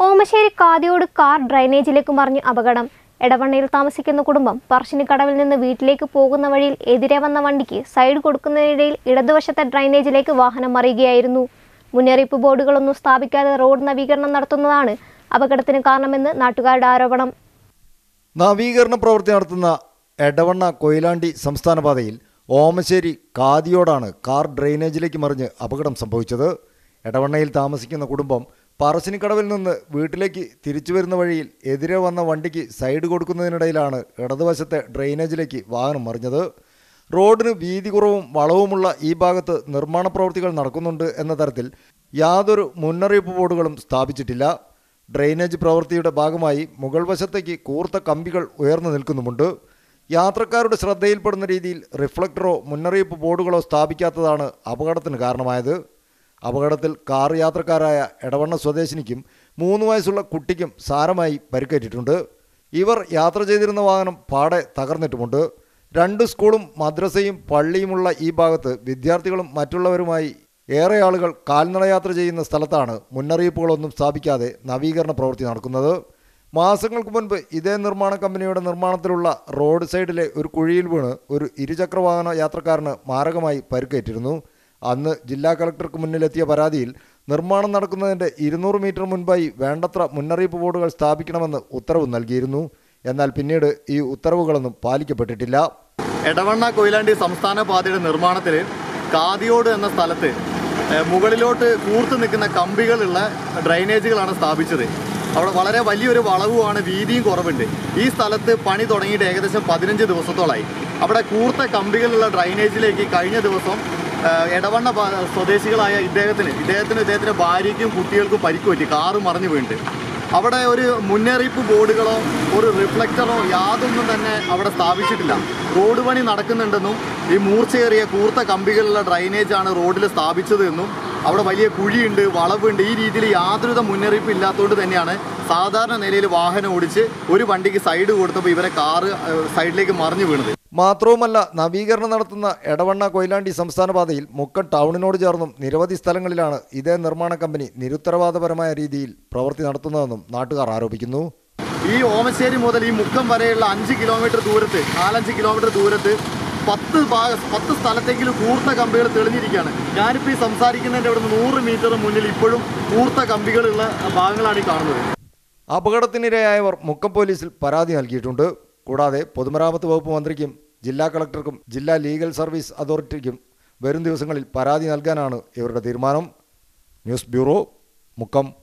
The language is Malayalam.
ഓമശ്ശേരി കാതിയോട് കാർ ഡ്രൈനേജിലേക്ക് മറിഞ്ഞ് അപകടം എടവണ്ണയിൽ താമസിക്കുന്ന കുടുംബം പറശ്ശിനിക്കടവിൽ നിന്ന് വീട്ടിലേക്ക് പോകുന്ന വഴിയിൽ എതിരെ വന്ന വണ്ടിക്ക് സൈഡ് കൊടുക്കുന്നതിനിടയിൽ ഇടതുവശത്തെ ഡ്രൈനേജിലേക്ക് വാഹനം മറിയുകയായിരുന്നു മുന്നറിയിപ്പ് ബോർഡുകളൊന്നും സ്ഥാപിക്കാതെ റോഡ് നവീകരണം നടത്തുന്നതാണ് അപകടത്തിന് കാരണമെന്ന് നാട്ടുകാരുടെ ആരോപണം നവീകരണ പ്രവൃത്തി നടത്തുന്ന എടവണ്ണ കൊയിലാണ്ടി സംസ്ഥാന പാതയിൽ ഓമശ്ശേരി കാതിയോടാണ് കാർ ഡ്രെയിനേജിലേക്ക് മറിഞ്ഞ് അപകടം സംഭവിച്ചത് എടവണ്ണയിൽ താമസിക്കുന്ന കുടുംബം പറശ്ശിനിക്കടവിൽ നിന്ന് വീട്ടിലേക്ക് തിരിച്ചു വരുന്ന വഴിയിൽ എതിരെ വന്ന വണ്ടിക്ക് സൈഡ് കൊടുക്കുന്നതിനിടയിലാണ് ഇടതുവശത്തെ ഡ്രെയിനേജിലേക്ക് വാഹനം മറിഞ്ഞത് റോഡിന് വീതി കുറവും വളവുമുള്ള ഈ ഭാഗത്ത് നിർമ്മാണ പ്രവൃത്തികൾ നടക്കുന്നുണ്ട് എന്ന തരത്തിൽ യാതൊരു മുന്നറിയിപ്പ് ബോർഡുകളും സ്ഥാപിച്ചിട്ടില്ല ഡ്രെയിനേജ് പ്രവൃത്തിയുടെ ഭാഗമായി മുകൾ വശത്തേക്ക് കൂർത്ത കമ്പികൾ ഉയർന്നു നിൽക്കുന്നുമുണ്ട് യാത്രക്കാരുടെ ശ്രദ്ധയിൽപ്പെടുന്ന രീതിയിൽ റിഫ്ലക്ടറോ മുന്നറിയിപ്പ് ബോർഡുകളോ സ്ഥാപിക്കാത്തതാണ് അപകടത്തിന് കാരണമായത് അപകടത്തിൽ കാർ യാത്രക്കാരായ എടവണ്ണ സ്വദേശിനിക്കും മൂന്ന് വയസ്സുള്ള കുട്ടിക്കും സാരമായി പരിക്കേറ്റിട്ടുണ്ട് ഇവർ യാത്ര ചെയ്തിരുന്ന വാഹനം പാടെ തകർന്നിട്ടുമുണ്ട് രണ്ട് സ്കൂളും മദ്രസയും പള്ളിയുമുള്ള ഈ ഭാഗത്ത് വിദ്യാർത്ഥികളും മറ്റുള്ളവരുമായി ഏറെ ആളുകൾ കാൽനടയാത്ര ചെയ്യുന്ന സ്ഥലത്താണ് മുന്നറിയിപ്പുകളൊന്നും സ്ഥാപിക്കാതെ നവീകരണ പ്രവൃത്തി നടക്കുന്നത് മാസങ്ങൾക്ക് മുൻപ് ഇതേ നിർമ്മാണ കമ്പനിയുടെ നിർമ്മാണത്തിലുള്ള റോഡ് സൈഡിലെ ഒരു കുഴിയിൽ വീണ് ഒരു ഇരുചക്രവാഹന യാത്രക്കാരന് മാരകമായി പരിക്കേറ്റിരുന്നു അന്ന് ജില്ലാ കളക്ടർക്ക് മുന്നിലെത്തിയ പരാതിയിൽ നിർമ്മാണം നടക്കുന്നതിൻ്റെ ഇരുന്നൂറ് മീറ്റർ മുൻപായി വേണ്ടത്ര മുന്നറിയിപ്പ് ബോർഡുകൾ സ്ഥാപിക്കണമെന്ന് ഉത്തരവ് നൽകിയിരുന്നു എന്നാൽ പിന്നീട് ഈ ഉത്തരവുകളൊന്നും പാലിക്കപ്പെട്ടിട്ടില്ല എടവണ്ണ കൊയിലാണ്ടി സംസ്ഥാന പാതയുടെ നിർമ്മാണത്തിൽ കാതിയോട് എന്ന സ്ഥലത്ത് ഏഹ്, മുകളിലോട്ട് കൂർത്ത് നിൽക്കുന്ന കമ്പികളുള്ള ഡ്രൈനേജുകളാണ് സ്ഥാപിച്ചത് അവിടെ വളരെ വലിയൊരു വളവുമാണ് വീതിയും കുറവുണ്ട് ഈ സ്ഥലത്ത് പണി തുടങ്ങിയിട്ട് ഏകദേശം പതിനഞ്ച് ദിവസത്തോളായി അവിടെ കൂർത്ത കമ്പികളുള്ള ഡ്രൈനേജിലേക്ക് കഴിഞ്ഞ ദിവസം ഏഹ്, എടവണ്ണ പ- സ്വദേശികളായ ഇദ്ദേഹത്തിന് ഇദ്ദേഹത്തിന് ഇദ്ദേഹത്തിൻ്റെ ഭാര്യയ്ക്കും കുട്ടികൾക്കും പരിക്ക് പറ്റി കാറ് മറിഞ്ഞു വീണിട്ട് അവിടെ ഒരു മുന്നറിയിപ്പ് ബോർഡുകളോ ഒരു റിഫ്ലക്ടറോ യാതൊന്നും തന്നെ അവിടെ സ്ഥാപിച്ചിട്ടില്ല റോഡ് പണി നടക്കുന്നുണ്ടെന്നും ഈ മൂർച്ചയേറിയ കൂർത്ത കമ്പികളുള്ള ഡ്രൈനേജാണ് റോഡിൽ സ്ഥാപിച്ചത് എന്നും അവിടെ വലിയ കുഴിയുണ്ട് വളവുണ്ട് ഈ രീതിയിൽ യാതൊരുവിധ മുന്നറിയിപ്പ് ഇല്ലാത്തതുകൊണ്ട് തന്നെയാണ് സാധാരണ നിലയിൽ വാഹനം ഓടിച്ച് ഒരു വണ്ടിക്ക് സൈഡ് കൊടുത്തപ്പോൾ ഇവരെ കാറ് ഏഹ്, സൈഡിലേക്ക് മറിഞ്ഞു വീണത് മാത്രവുമല്ല നവീകരണം നടത്തുന്ന എടവണ്ണ കൊയിലാണ്ടി സംസ്ഥാന പാതയിൽ മുക്കം ടൗണിനോട് ചേർന്നും നിരവധി സ്ഥലങ്ങളിലാണ് ഇതേ നിർമ്മാണ കമ്പനി നിരുത്തരവാദപരമായ രീതിയിൽ പ്രവൃത്തി നടത്തുന്നതെന്നും നാട്ടുകാർ ആരോപിക്കുന്നു ഈ ഓമശ്ശേരി മുതൽ ഈ മുക്കം വരെയുള്ള അഞ്ച് കിലോമീറ്റർ ദൂരത്ത് നാലഞ്ച് കിലോമീറ്റർ ദൂരത്ത് പത്ത് ഭാഗ പത്ത് സ്ഥലത്തെങ്കിലും കൂർത്ത കമ്പികൾ തെളിഞ്ഞിരിക്കുകയാണ് ഞാനിപ്പോൾ ഈ സംസാരിക്കുന്നതിൻ്റെ അവിടെ നിന്ന് നൂറ് മീറ്റർ മുന്നിൽ ഇപ്പോഴും കൂർത്ത കമ്പികളുള്ള ഭാഗങ്ങളാണ് ഈ കാണുന്നത് അപകടത്തിനിരയായവർ മുക്കം പോലീസിൽ പരാതി നൽകിയിട്ടുണ്ട് കൂടാതെ പൊതുമരാമത്ത് വകുപ്പ് മന്ത്രിക്കും ജില്ലാ കളക്ടർക്കും ജില്ലാ ലീഗൽ സർവീസ് അതോറിറ്റിക്കും വരും ദിവസങ്ങളിൽ പരാതി നൽകാനാണ് ഇവരുടെ തീരുമാനം ന്യൂസ് ബ്യൂറോ മുക്കം